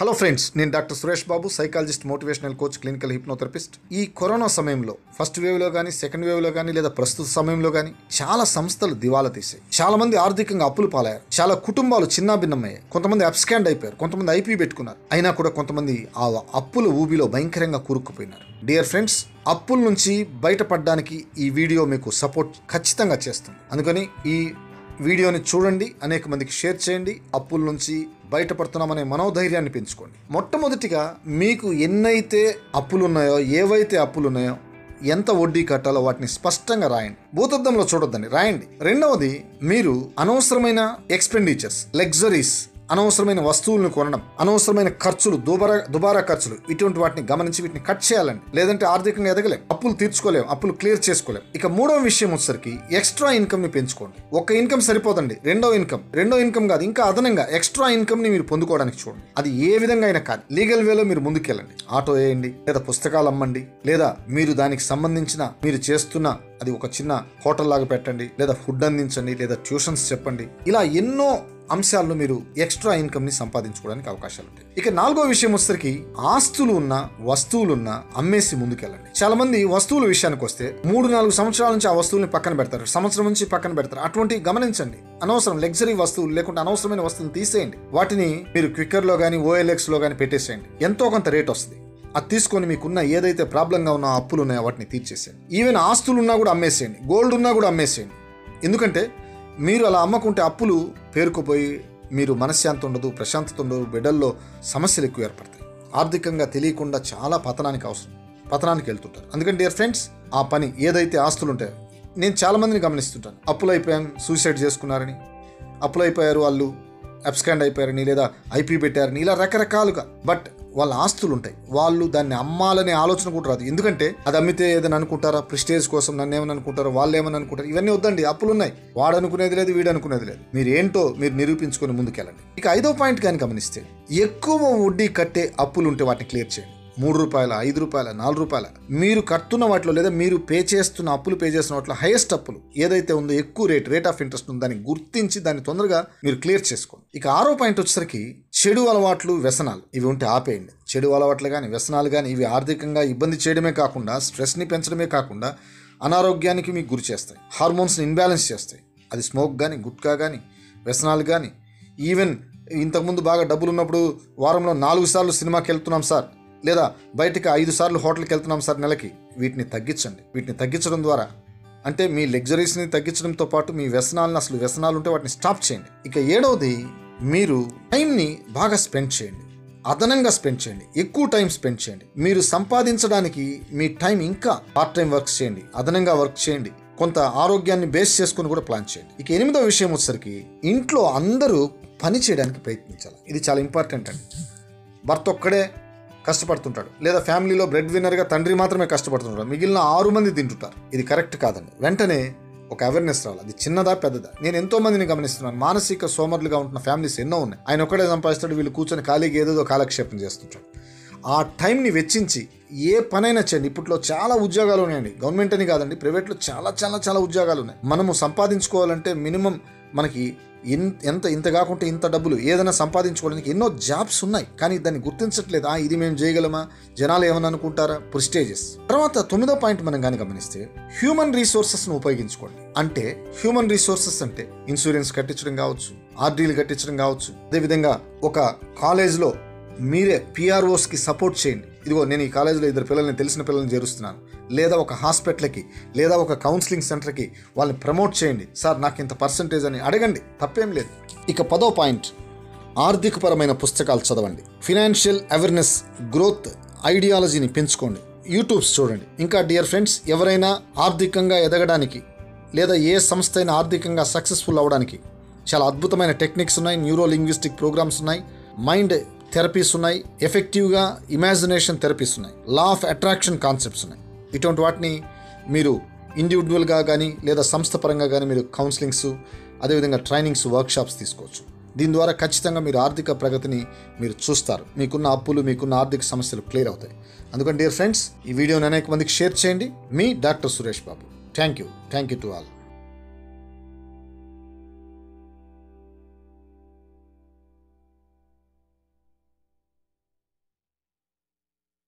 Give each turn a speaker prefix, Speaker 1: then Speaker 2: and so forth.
Speaker 1: hello friends నేను doctor Suresh Babu psychologist motivational coach clinical hypnotherapist ఈ corona సమయంలో ఫస్ట్ వేవ్ లో కానీ సెకండ్ వేవ్ లో కానీ లేదా ప్రస్తుత సమయంలో కానీ చాలా సంస్థలు దివాలా తీసాయి చాలా మంది ఆర్థికంగా అప్పులు పాలయ్యారు చాలా కుటుంబాలు చిన్నాభిన్నమయ్యాయి కొంతమంది అప్స్కాండ్ అయిపోయారు కొంతమంది ఐపీ పెట్టుకున్నారు అయినా కూడా కొంతమంది ఆ అప్పుల ఊబిలో భయంకరంగా కూరుకుపోయినారు డియర్ ఫ్రెండ్స్ అప్పుల నుంచి బయటపడడానికి ఈ వీడియో మీకు సపోర్ట్ ఖచ్చితంగా చేస్తుంది అందుకని ఈ వీడియోని చూడండి అనేక మందికి షేర్ చేయండి అప్పుల నుంచి బయటపడుతున్నామనే మనోధైర్యాన్ని పెంచుకోండి మొట్టమొదటిగా మీకు ఎన్నైతే అప్పులు ఉన్నాయో ఏవైతే అప్పులు ఉన్నాయో ఎంత వడ్డీ కట్టాలో వాటిని స్పష్టంగా రాయండి భూతద్దంలో చూడొద్దండి రాయండి రెండవది మీరు అనవసరమైన ఎక్స్పెండిచర్స్ లగ్జరీస్ అనవసరమైన వస్తువులను కొనడం అనవసరమైన ఖర్చులు దుబారా దుబారా ఖర్చులు ఇటువంటి వాటిని గమనించి వీటిని కట్ చేయాలండి లేదంటే ఆర్థికంగా ఎదగలేం అప్పులు తీర్చుకోలేం అప్పులు క్లియర్ చేసుకోలేం ఇక మూడవ విషయం వచ్చేసరికి ఎక్స్ట్రా ఇన్కమ్ ని పెంచుకోండి ఒక ఇన్కమ్ సరిపోదండి రెండో ఇన్కమ్ రెండో ఇన్కమ్ కాదు ఇంకా అదనంగా ఎక్స్ట్రా ఇన్కమ్ ని మీరు పొందుకోవడానికి చూడండి అది ఏ విధంగా అయినా కాదు లీగల్ వేలో మీరు ముందుకెళ్ళండి ఆటో వేయండి లేదా పుస్తకాలు అమ్మండి లేదా మీరు దానికి సంబంధించిన మీరు చేస్తున్న అది ఒక చిన్న హోటల్ లాగా పెట్టండి లేదా ఫుడ్ అందించండి లేదా ట్యూషన్స్ చెప్పండి ఇలా ఎన్నో అంశాలను మీరు ఎక్స్ట్రా ఇన్కమ్ ని సంపాదించుకోవడానికి అవకాశాలు ఉంటాయి ఇక నాలుగో విషయం వచ్చేసరికి ఆస్తులు ఉన్న వస్తువులున్న అమ్మేసి ముందుకెళ్ళండి చాలా మంది వస్తువుల విషయానికి వస్తే మూడు నాలుగు సంవత్సరాల నుంచి ఆ వస్తువుల్ని పక్కన పెడతారు సంవత్సరం నుంచి పక్కన పెడతారు అటువంటి గమనించండి అనవసరం లగ్జరీ వస్తువులు లేకుంటే అనవసరమైన వస్తువులు తీసేయండి వాటిని మీరు క్విక్కర్ లో కానీ ఓఎల్ఎక్స్ లో కానీ పెట్టేసేయండి ఎంతో కొంత రేట్ వస్తుంది అది తీసుకొని మీకున్న ఏదైతే ప్రాబ్లంగా ఉన్న అప్పులు ఉన్నాయో వాటిని తీర్చేసేయండి ఈవెన్ ఆస్తులు ఉన్నా కూడా అమ్మేసేయండి గోల్డ్ ఉన్నా కూడా అమ్మేసేయండి ఎందుకంటే మీరు అలా అమ్మకుంటే అప్పులు పేరుకుపోయి మీరు మనశ్శాంతి ఉండదు ప్రశాంతత ఉండదు బిడ్డల్లో సమస్యలు ఎక్కువ ఏర్పడతాయి ఆర్థికంగా తెలియకుండా చాలా పతనానికి అవసరం పతనానికి వెళ్తుంటారు అందుకని డియర్ ఫ్రెండ్స్ ఆ పని ఏదైతే ఆస్తులు ఉంటాయో నేను చాలా మందిని గమనిస్తుంటాను అప్పులు అయిపోయాను సూసైడ్ చేసుకున్నారని అప్పులు అయిపోయారు వాళ్ళు అబ్స్కాండ్ అయిపోయారని లేదా ఐపీ పెట్టారని ఇలా రకరకాలుగా బట్ వాళ్ళ ఆస్తులు ఉంటాయి వాళ్ళు దాన్ని అమ్మాలనే ఆలోచన కూడా రాదు ఎందుకంటే అది అమ్మితే ఏదైనా అనుకుంటారా ప్రిస్టేజ్ కోసం నన్ను ఏమని అనుకుంటారో వాళ్ళు ఏమని అనుకుంటారు ఇవన్నీ వద్దండి అప్పులు ఉన్నాయి వాడు అనుకునేది లేదు వీడు అనుకునేది లేదు మీరు ఏంటో మీరు నిరూపించుకొని ముందుకెళ్ళండి ఇక ఐదో పాయింట్ కానీ గమనిస్తే ఎక్కువ వడ్డీ కట్టే అప్పులు ఉంటే వాటిని క్లియర్ చేయండి మూడు రూపాయల ఐదు రూపాయల నాలుగు రూపాయల మీరు కడుతున్న వాటిలో లేదా మీరు పే చేస్తున్న అప్పులు పే చేస్తున్న వాటిలో హైయెస్ట్ అప్పులు ఏదైతే ఉందో ఎక్కువ రేట్ రేట్ ఆఫ్ ఇంట్రెస్ట్ ఉందో దాన్ని గుర్తించి దాన్ని తొందరగా మీరు క్లియర్ చేసుకోండి ఇక ఆరో పాయింట్ వచ్చేసరికి చెడు అలవాట్లు వ్యసనాలు ఇవి ఉంటే ఆపేయండి చెడు అలవాట్లు కానీ వ్యసనాలు కానీ ఇవి ఆర్థికంగా ఇబ్బంది చేయడమే కాకుండా స్ట్రెస్ని పెంచడమే కాకుండా అనారోగ్యానికి మీకు గురి చేస్తాయి హార్మోన్స్ని ఇన్బ్యాలెన్స్ చేస్తాయి అది స్మోక్ కానీ గుట్కా కానీ వ్యసనాలు కానీ ఈవెన్ ఇంతకుముందు బాగా డబ్బులు ఉన్నప్పుడు వారంలో నాలుగు సార్లు సినిమాకి వెళ్తున్నాం సార్ లేదా బయటికి ఐదు సార్లు హోటల్కి వెళ్తున్నాం సార్ నెలకి వీటిని తగ్గించండి వీటిని తగ్గించడం ద్వారా అంటే మీ లగ్జరీస్ని తగ్గించడంతో పాటు మీ వ్యసనాలను అసలు వ్యసనాలు ఉంటే వాటిని స్టాప్ చేయండి ఇక ఏడవది మీరు టైంని బాగా స్పెండ్ చేయండి అదనంగా స్పెండ్ చేయండి ఎక్కువ టైం స్పెండ్ చేయండి మీరు సంపాదించడానికి మీ టైం ఇంకా పార్ట్ టైం వర్క్ చేయండి అదనంగా వర్క్ చేయండి కొంత ఆరోగ్యాన్ని బేస్ చేసుకుని కూడా ప్లాన్ చేయండి ఇక ఎనిమిదో విషయం వచ్చేసరికి ఇంట్లో అందరూ పని చేయడానికి ప్రయత్నించాలి ఇది చాలా ఇంపార్టెంట్ అండి భర్త ఒక్కడే కష్టపడుతుంటాడు లేదా ఫ్యామిలీలో బ్రెడ్ విన్నర్గా తండ్రి మాత్రమే కష్టపడుతుంటాడు మిగిలిన ఆరు మంది తింటుంటారు ఇది కరెక్ట్ కాదండి వెంటనే ఒక అవేర్నెస్ రావాలి అది చిన్నదా పెద్దదా నేను ఎంతో మందిని గమనిస్తున్నాను మానసిక సోమరులుగా ఉంటున్న ఫ్యామిలీస్ ఎన్నో ఉన్నాయి ఆయన ఒక్కడే సంపాదిస్తాడు వీళ్ళు కూర్చొని ఖాళీగా ఏదేదో కాలక్షేపం చేస్తుంటాడు ఆ టైంని వెచ్చించి ఏ పనైనా చేయండి ఇప్పట్లో చాలా ఉద్యోగాలు ఉన్నాయండి గవర్నమెంట్ అని కాదండి ప్రైవేట్లో చాలా చాలా చాలా ఉద్యోగాలు ఉన్నాయి మనము సంపాదించుకోవాలంటే మినిమం మనకి ఎంత ఇంత కాకుంటే ఇంత డబ్బులు ఏదైనా సంపాదించుకోవడానికి ఎన్నో జాబ్స్ ఉన్నాయి కానీ దాన్ని గుర్తించట్లేదు ఆ ఇది మేము చేయగలమా జనాలు ఏమని అనుకుంటారా ప్రిస్టేజెస్ తర్వాత తొమ్మిదో పాయింట్ మనం కానీ గమనిస్తే హ్యూమన్ రిసోర్సెస్ను ఉపయోగించుకోండి అంటే హ్యూమన్ రిసోర్సెస్ అంటే ఇన్సూరెన్స్ కట్టించడం కావచ్చు ఆర్డీలు కట్టించడం కావచ్చు అదేవిధంగా ఒక కాలేజ్లో మీరే పిఆర్ఓస్కి సపోర్ట్ చేయండి ఇదిగో నేను ఈ కాలేజీలో ఇద్దరు పిల్లల్ని తెలిసిన పిల్లల్ని చేరుస్తున్నాను లేదా ఒక హాస్పిటల్కి లేదా ఒక కౌన్సిలింగ్ సెంటర్కి వాళ్ళని ప్రమోట్ చేయండి సార్ నాకు ఇంత పర్సంటేజ్ అని అడగండి తప్పేం లేదు ఇక పదో పాయింట్ ఆర్థికపరమైన పుస్తకాలు చదవండి ఫినాన్షియల్ అవేర్నెస్ గ్రోత్ ఐడియాలజీని పెంచుకోండి యూట్యూబ్స్ చూడండి ఇంకా డియర్ ఫ్రెండ్స్ ఎవరైనా ఆర్థికంగా ఎదగడానికి లేదా ఏ సంస్థ అయినా ఆర్థికంగా సక్సెస్ఫుల్ అవ్వడానికి చాలా అద్భుతమైన టెక్నిక్స్ ఉన్నాయి న్యూరో లింగ్విస్టిక్ ప్రోగ్రామ్స్ ఉన్నాయి మైండ్ థెరపీస్ ఉన్నాయి ఎఫెక్టివ్గా ఇమాజినేషన్ థెరపీస్ ఉన్నాయి లా ఆఫ్ అట్రాక్షన్ కాన్సెప్ట్స్ ఉన్నాయి ఇటువంటి వాటిని మీరు ఇండివిజువల్గా కానీ లేదా సంస్థ పరంగా కానీ మీరు కౌన్సిలింగ్స్ అదేవిధంగా ట్రైనింగ్స్ వర్క్షాప్స్ తీసుకోవచ్చు దీని ద్వారా ఖచ్చితంగా మీరు ఆర్థిక ప్రగతిని మీరు చూస్తారు మీకున్న అప్పులు మీకున్న ఆర్థిక సమస్యలు క్లియర్ అవుతాయి అందుకని డియర్ ఫ్రెండ్స్ ఈ వీడియోని అనేక మందికి షేర్ చేయండి మీ doctor Suresh Babu thank you thank you to all